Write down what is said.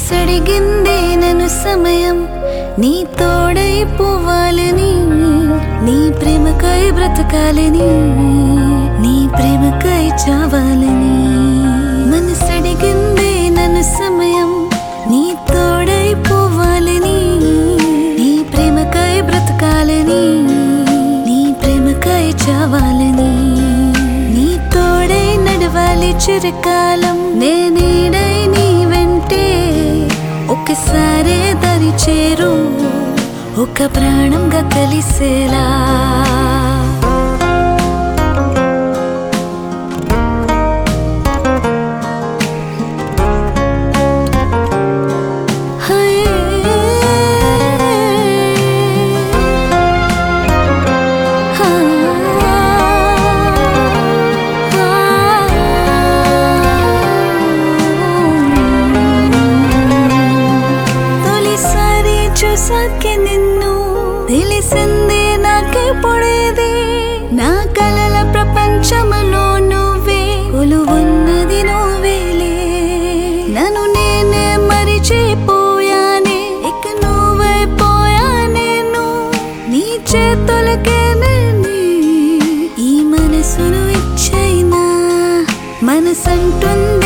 మనసడిగిందే నన్ను సమయం నీ తోడై పోవాలని నీ ప్రేమకై బ్రతకాలని నీ ప్రేమకై చావాలని మనసడిగిందే నన్ను సమయం నీ తోడై పోవాలని నీ ప్రేమకై బ్రతకాలని నీ ప్రేమకై చావాలని నీ తోడై నడవాలి చిరకాలం నేనేడై నీ వెంటే ఒకసారే దరి చేరు ఒక ప్రాణంగా కలిసేలా తొలిసారి చూసాకే నిన్ను తెలిసిందే నాకే పొడేది నా కలల ప్రపంచములో నువ్వే కొలువున్నది నువ్వేలే నన్ను నేనే మరిచిపోయానే ఇక నువ్వైపోయా నేను నీ చేతులకే నేనే ఈ మనసును ఇచ్చైనా మనసంటుంది